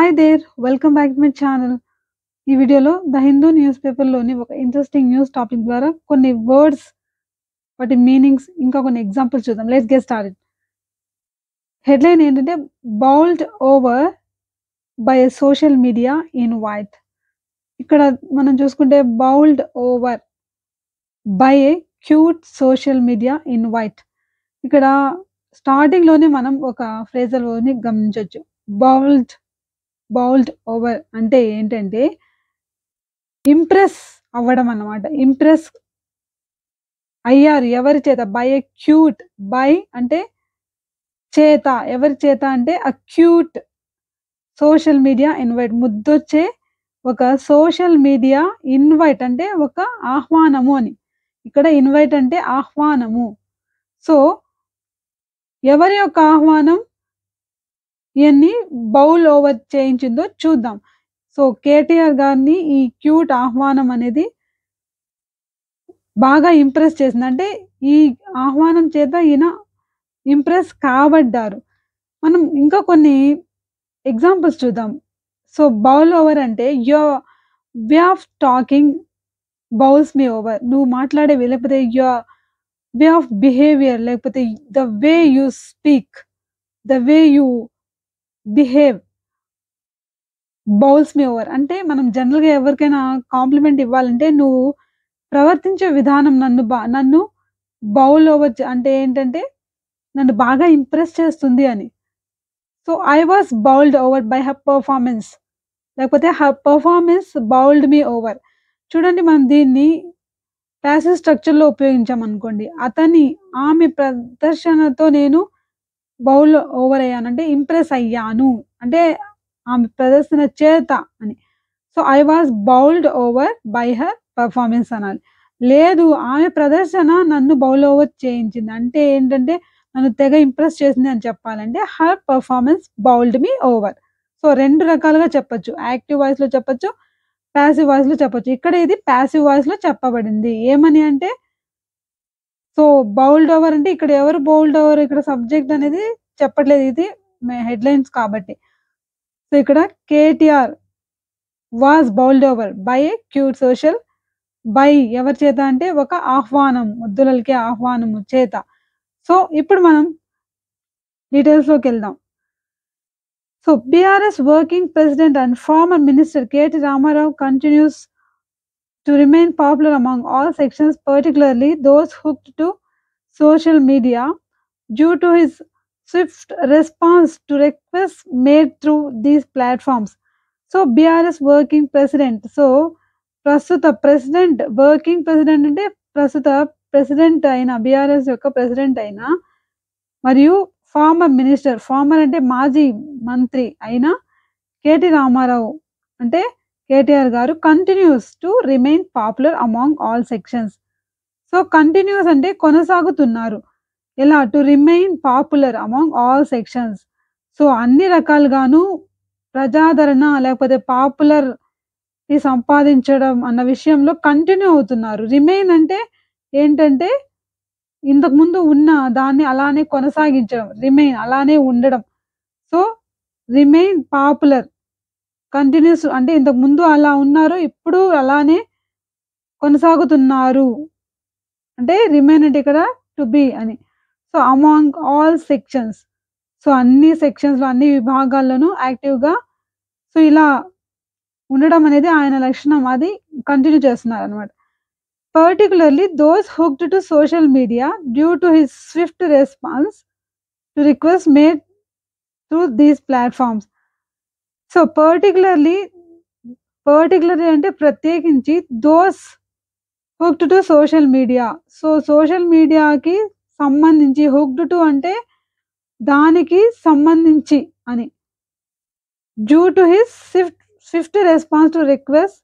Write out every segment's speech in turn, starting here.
Hi there welcome back to my channel ఈ వీడియోలో the Hindu news పేపర్లోని ఒక ఇంట్రెస్టింగ్ న్యూస్ టాపిక్ ద్వారా కొన్ని వర్డ్స్ వాటి మీనింగ్స్ ఇంకా కొన్ని ఎగ్జాంపుల్స్ చూద్దాం లెట్స్ గెట్ స్టార్టెడ్ హెడ్లైన్ ఏంటంటే bowled over by social media invite ఇక్కడ మనం చూసుకుంటే bowled over by a cute social media invite ఇక్కడ స్టార్టింగ్ లోనే మనం ఒక ఫ్రేజల్ వర్డ్ని గమనించవచ్చు బౌల్డ్ బౌల్డ్ ఓవర్ అంటే ఏంటంటే ఇంప్రెస్ అవ్వడం అన్నమాట ఇంప్రెస్ అయ్యారు ఎవరి చేత బై ఏ క్యూట్ బై అంటే చేత ఎవరి చేత అంటే అక్యూట్ సోషల్ మీడియా ఇన్వైట్ ముద్దొచ్చే ఒక సోషల్ మీడియా ఇన్వైట్ అంటే ఒక ఆహ్వానము అని ఇక్కడ ఇన్వైట్ అంటే ఆహ్వానము సో ఎవరి యొక్క ఆహ్వానం ఇవన్నీ బౌల్ ఓవర్ చేయించిందో చూద్దాం సో కేటీఆర్ గారిని ఈ క్యూట్ ఆహ్వానం అనేది బాగా ఇంప్రెస్ చేసింది అంటే ఈ ఆహ్వానం చేత ఈయన ఇంప్రెస్ కాబడ్డారు మనం ఇంకా కొన్ని ఎగ్జాంపుల్స్ చూద్దాం సో బౌల్ ఓవర్ అంటే your way of talking bowls me over నువ్వు మాట్లాడేవి లేకపోతే యో వే ఆఫ్ బిహేవియర్ లేకపోతే the way you speak the way you behave bowls me over అంటే మనం జనరల్గా ఎవరికైనా కాంప్లిమెంట్ ఇవ్వాలంటే నువ్వు ప్రవర్తించే విధానం నన్ను బా నన్ను బౌల్ ఓవర్ అంటే ఏంటంటే నన్ను బాగా ఇంప్రెస్ చేస్తుంది అని so I was bowled over by her performance లేకపోతే her performance bowled me over చూడండి మనం దీన్ని ప్యాసివ్ స్ట్రక్చర్లో ఉపయోగించామనుకోండి అతని ఆమె ప్రదర్శనతో నేను బౌల్ ఓవర్ అయ్యాను అంటే ఇంప్రెస్ అయ్యాను అంటే ఆమె ప్రదర్శన చేత అని so I was bowled over by her performance అనాలి లేదు ఆమె ప్రదర్శన నన్ను బౌల్ ఓవర్ చేయించింది అంటే ఏంటంటే నన్ను తెగ ఇంప్రెస్ చేసింది అని చెప్పాలంటే her performance bowled me over so రెండు రకాలుగా చెప్పొచ్చు యాక్టివ్ వాయిస్ లో చెప్పొచ్చు ప్యాసివ్ వాయిస్ లో చెప్పొచ్చు ఇక్కడ ఇది ప్యాసివ్ వాయిస్ లో చెప్పబడింది ఏమని అంటే సో బౌల్డ్ ఓవర్ అంటే ఇక్కడ ఎవరు బౌల్డ్ ఓవర్ ఇక్కడ సబ్జెక్ట్ అనేది చెప్పట్లేదు ఇది హెడ్లైన్స్ కాబట్టి సో ఇక్కడ KTR was bowled over by a cute social by ఎవరి చేత అంటే ఒక ఆహ్వానం ముద్దులకి ఆహ్వానము చేత సో ఇప్పుడు మనం డీటెయిల్స్ లోకి వెళ్దాం so BRS working president and former minister KT Rama Rao continues to remain popular among all sections particularly those hooked to social media due to his swift response to request made through these platforms so BRS working president so ప్రస్తుత president working president అంటే ప్రస్తుత president అయిన BRS యొక్క president అయిన మరియు farmer minister farmer అంటే మాజీ మంత్రి అయిన కేటీ రామారావు అంటే KTR garu continues to remain popular among all sections so continues అంటే కొనసాగుతున్నారు ఎలా to remain popular among all sections so అన్ని రకాలుగాను ప్రజాదరణ లేకపోతే పాపులర్ సంపాదించడం అన్న విషయంలో కంటిన్యూ అవుతున్నారు రిమైన్ అంటే ఏంటంటే ఇంతకు ముందు ఉన్న దాన్ని అలానే కొనసాగించడం రిమైన్ అలానే ఉండడం సో రిమైన్ పాపులర్ కంటిన్యూస్ అంటే ఇంతకు ముందు అలా ఉన్నారు ఇప్పుడు అలానే కొనసాగుతున్నారు అంటే రిమైన్ అంటే ఇక్కడ టు బి అని so among all sections so అన్ని సెక్షన్స్లో అన్ని విభాగాల్లోనూ యాక్టివ్గా సో ఇలా ఉండడం అనేది ఆయన లక్షణం అది కంటిన్యూ చేస్తున్నారు అనమాట particularly those hooked to social media due to his swift response to request made through these platforms so particularly particularly అంటే ప్రత్యేకించి those hooked to social media so social మీడియాకి సంబంధించి హుక్డ్ టు అంటే దానికి సంబంధించి అని due to his swift swift response to request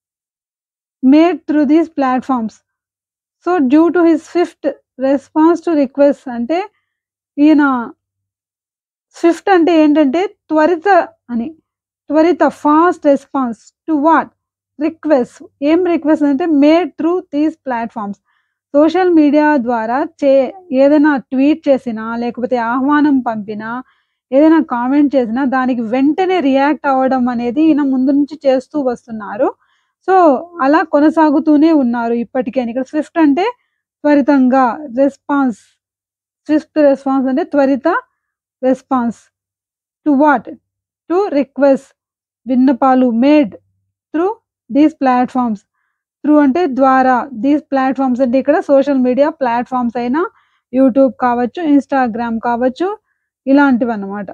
made through these platforms so due to his swift response to request అంటే ఈయన స్విఫ్ట్ అంటే ఏంటంటే త్వరిత అని త్వరిత fast response to what request ఏం రిక్వెస్ట్ అంటే made through these platforms social media ద్వారా చే ఏదైనా ట్వీట్ చేసినా లేకపోతే ఆహ్వానం పంపినా ఏదైనా కామెంట్ చేసినా దానికి వెంటనే రియాక్ట్ అవ్వడం అనేది ఈయన ముందు నుంచి చేస్తూ వస్తున్నారు. సో, అలా కొనసాగుతూనే ఉన్నారు ఇప్పటికైనా. ఇక్కడ స్విఫ్ట్ అంటే త్వరితంగా రెస్పాన్స్. స్విఫ్ట్ రెస్పాన్స్ అంటే త్వరిత response. To what? To request విన్నపాలు made through these platforms. Through అంటే ద్వారా. దీస్ ప్లాట్‌ఫార్మ్స్ అంటే ఇక్కడ సోషల్ మీడియా ప్లాట్‌ఫార్మ్స్ అయిన యూట్యూబ్ కావచ్చు, ఇన్‌స్టాగ్రామ్ కావచ్చు ఇలాంటివన్నమాట.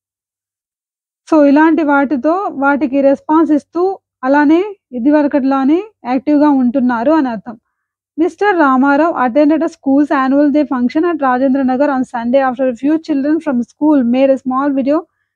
సో, ఇలాంటి వాటితో వాటికి రెస్పాన్స్ ఇస్తూ అలానే ఇదివరకట్లానే యాక్టివ్‌గా ఉంటున్నారు అని అర్థం. Mister Ramarao attended a school's annual day function at Rajendra Nagar on Sunday after a few children from school made a small video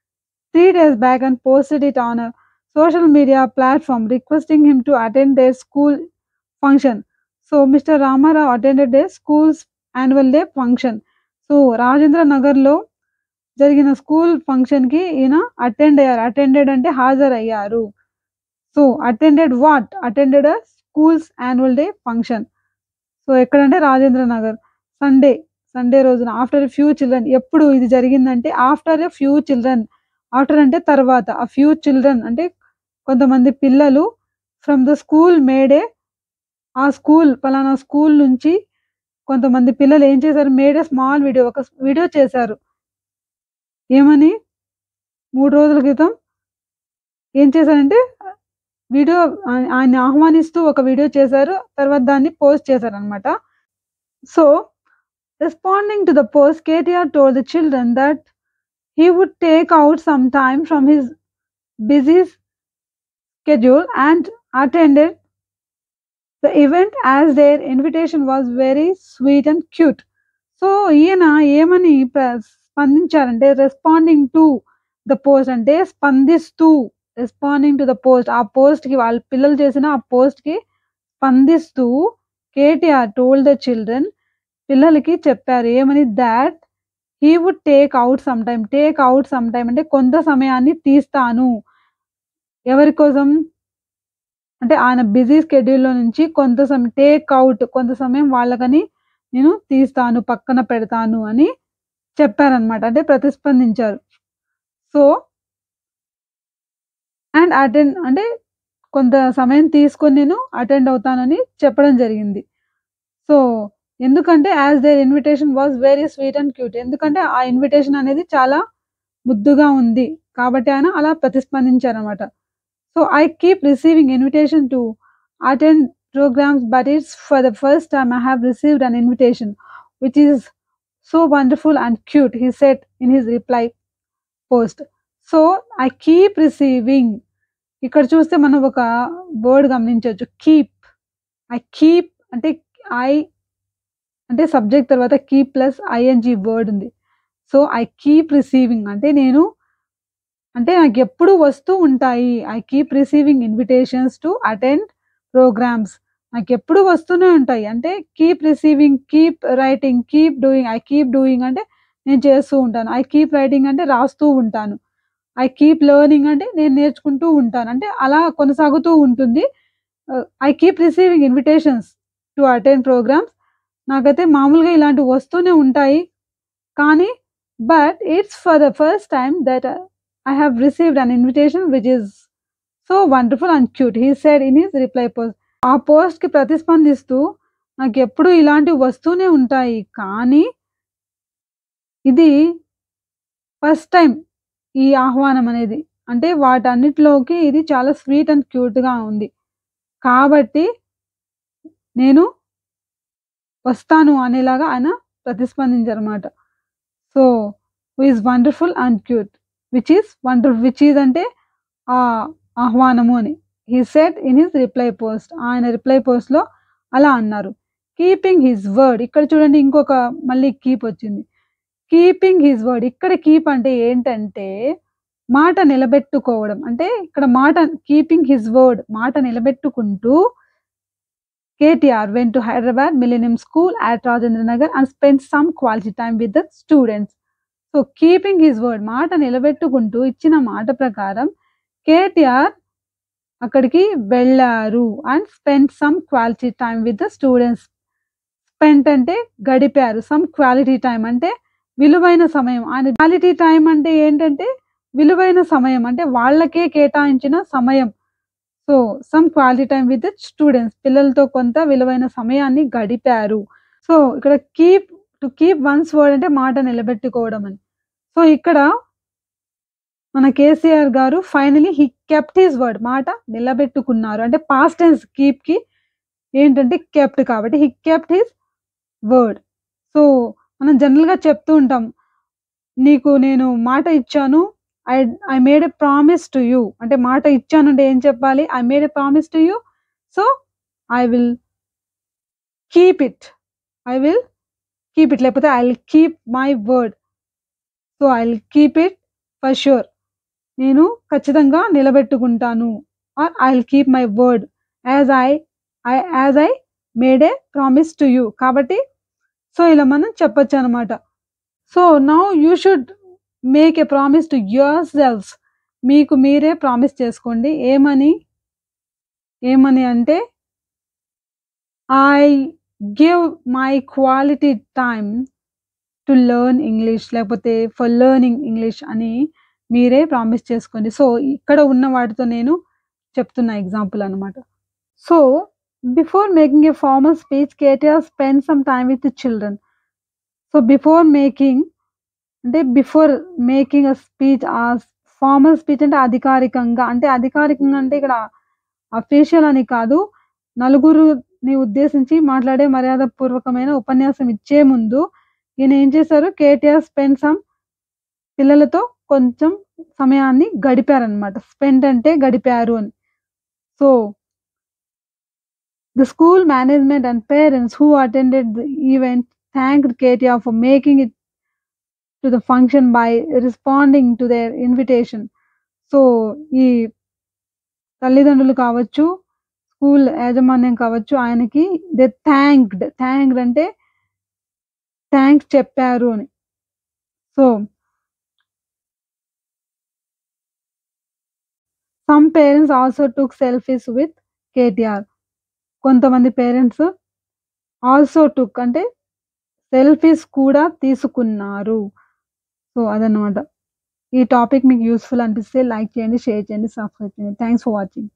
3 days back and posted it on a social media platform requesting him to attend their school function. So, Mr. Ramarao attended a school's annual day function. So, Rajendra నగర్‌లో జరిగిన school ఫంక్షన్‌కి ఈయన attend అయ్యారు. Attended అంటే హాజరయ్యారు. So, attended what? Attended a school's annual day function. So, ఎక్కడంటే Rajendra Nagar. Sunday, Sunday రోజున after a few children ఎప్పుడు ఇది జరిగిందంటే after a few children. After అంటే తర్వాత. ఆ ఫ్యూ చిల్డ్రన్ అంటే కొంతమంది పిల్లలు ఫ్రమ్ ద స్కూల్ మేడ్ ఏ ఆ స్కూల్ పలానా స్కూల్ నుంచి కొంతమంది పిల్లలు ఏం చేశారు? మేడ్ ఎ స్మాల్ వీడియో ఒక వీడియో చేశారు. ఏమని? 3 రోజుల క్రితం ఏం చేశారంటే వీడియో ఆయ ఆయన్ని ఆహ్వానిస్తూ ఒక వీడియో చేశారు. తర్వాత దాన్ని పోస్ట్ చేశారన్నమాట. So, responding to the post KTR told the children that he would take out some time from his busy schedule and attended the event as their invitation was very sweet and cute. So, ఈయన ఏమని ప్ర స్పందించారంటే responding to the post అంటే స్పందిస్తూ responding to the post ఆ పోస్ట్‌కి వాళ్ళ పిల్లలు చేసిన ఆ పోస్ట్‌కి స్పందిస్తూ కేటీఆర్ టోల్డ్ ద చిల్డ్రన్ పిల్లలకి చెప్పారు. ఏమని? Thought he would take out some time. Take out some time అంటే కొంత సమయాన్ని తీస్తాను. ఎవరి కోసం? అంటే ఆయన బిజీ స్కెడ్యూల్‌లో నుంచి కొంత సమయం టేక్ ఔట్ కొంత సమయం వాళ్ళకని నేను తీస్తాను. పక్కన పెడతాను అని చెప్పారన్నమాట. అంటే ప్రతిస్పందించారు. సో అండ్ అటెండ్ అంటే కొంత సమయం తీసుకొని నేను అటెండ్ అవుతానని చెప్పడం జరిగింది. సో, ఎందుకంటే as their invitation was very sweet and cute. ఎందుకంటే ఆ ఇన్విటేషన్ అనేది చాలా ముద్దుగా ఉంది. కాబట్టి ఆయన అలా ప్రతిస్పందించారన్నమాట. So, I keep receiving invitation to attend programmes but it's for the first time I have received an invitation which is so wonderful and cute he said in his reply post. So, I keep receiving ఇక్కడ చూస్తే మనం ఒక word గమనించొచ్చు. Keep. I keep అంటే I అంటే subject తర్వాత keep plus ING word ఉంది. So, I keep receiving అంటే నేను అంటే నాకెప్పుడు వస్తూ ఉంటాయి. I keep receiving invitations to attend programmes. నాకెప్పుడు వస్తూనే ఉంటాయి. అంటే keep receiving, keep writing, keep doing, I keep doing అంటే నేను చేస్తూ ఉంటాను. ఐ కీప్ రైటింగ్ అంటే రాస్తూ ఉంటాను. ఐ కీప్ లెర్నింగ్ అంటే నేను నేర్చుకుంటూ ఉంటాను. అంటే అలా కొనసాగుతూ ఉంటుంది. Ah, I keep receiving invitations to attend programmes. నాకైతే మామూలుగా ఇలాంటివి వస్తూనే ఉంటాయి. కానీ but it's for the first time that I have received an invitation which is so wonderful and cute. He said in his reply post. ఆ పోస్ట్‌కి ప్రతిస్పందిస్తూ నాకెప్పుడు ఇలాంటివి వస్తూనే ఉంటాయి. కానీ ఇది ఫస్ట్ టైమ్ ఈ ఆహ్వానం అనేది. అంటే వాటన్నిటిలోకి ఇది చాలా స్వీట్ అండ్ క్యూట్‌గా ఉంది. కాబట్టి నేను వస్తాను అనేలాగా ఆయన ప్రతిస్పందించారన్నమాట. So, who is wonderful and cute. Which is wonder which is అంటే ఆహ్, ఆహ్వానము అని. He said in his reply post. ఆయన రిప్లై పోస్ట్‌లో అలా అన్నారు. కీపింగ్ హిస్ వర్డ్ ఇక్కడ చూడండి ఇంకొక మళ్ళీ కీప్ వచ్చింది. కీపింగ్ హిస్ వర్డ్ ఇక్కడ కీప్ అంటే ఏంటంటే మాట నిలబెట్టుకోవడం. అంటే ఇక్కడ మాట కీపింగ్ హిస్ వర్డ్ మాట నిలబెట్టుకుంటూ KTR went to Hyderabad Millennium School at Rajendra Nagar and spent some quality time with the students. So, keeping his word మాట నిలబెట్టుకుంటూ ఇచ్చిన మాట ప్రకారం కేటీఆర్ అక్కడికి వెళ్లారు. And spent some quality time with the students. Spent అంటే గడిపారు. సమ్ క్వాలిటీ టైమ్ అంటే విలువైన సమయం. ఆయన క్వాలిటీ టైమ్ అంటే ఏంటంటే విలువైన సమయం. అంటే వాళ్ళకే కేటాయించిన సమయం. So, some quality time with students. పిల్లలతో కొంత విలువైన సమయాన్ని గడిపారు. సో, ఇక్కడ keep to keep one's word అంటే మాట నిలబెట్టుకోవడం అని. సో, ఇక్కడ మన KCR garu finally he kept his word. మాట నిలబెట్టుకున్నారు. అంటే పాస్ట్ టెన్స్ కీప్‌కి ఏంటంటే కెప్ట్ కాబట్టి he kept his word. So, మనం జనరల్‌గా చెప్తూ ఉంటాం. నీకు నేను మాట ఇచ్చాను. I I made a promise to you. అంటే మాట ఇచ్చాను అంటే ఏం చెప్పాలి? I made a promise to you. So, I will keep it. I will keep it. లేకపోతే I will keep my word. So, I will keep it for sure. నేను ఖచ్చితంగా నిలబెట్టుకుంటాను. Or I will keep my word as I I as I made a promise to you. కాబట్టి so, ఇలా మనం చెప్పొచ్చనమాట. So, now you should make a promise to yourselves. మీకు మీరే promise చేసుకోండి. ఏమని? ఏమని అంటే I give my quality time to learn English లేకపోతే ఫర్ లెర్నింగ్ ఇంగ్లీష్ అని మీరే ప్రామిస్ చేసుకోండి. సో, ఇక్కడ ఉన్న వాటితో నేను చెప్తున్న ఎగ్జాంపుల్ అనమాట. So, before making a formal speech KTR spend some time with children. So, before making అంటే before making a speech ah, formal speech అంటే అధికారికంగా అంటే అధికారికంగా అంటే ఇక్కడ అఫీషియల్ అని కాదు. నలుగురుని ఉద్దేశించి మాట్లాడే మర్యాదపూర్వకమైన ఉపన్యాసం ఇచ్చే ముందు ఈయన ఏం చేశారు? కేటీఆర్ స్పెండ్ సమ్ పిల్లలతో కొంచెం సమయాన్ని గడిపారనమాట. స్పెండ్ అంటే గడిపారు అని. So the school management and parents who attended the event thanked KTR for making it to the function by responding to their invitation. So, ఈ తల్లిదండ్రులు కావచ్చు, స్కూల్ యాజమాన్యం కావచ్చు ఆయనకి దే థాంక్డ్. థాంక్డ్ అంటే థాంక్స్ చెప్పారు అని. So some parents also took selfies with KTR. కొంతమంది పేరెంట్స్ ఆల్సో టుక్ అంటే సెల్ఫీస్ కూడా తీసుకున్నారు. సో, అదన్నమాట. ఈ టాపిక్ మీకు యూజ్‌ఫుల్ అనిపిస్తే లైక్ చేయండి, షేర్ చేయండి, సబ్స్క్రైబ్ చేయండి. Thanks for watching.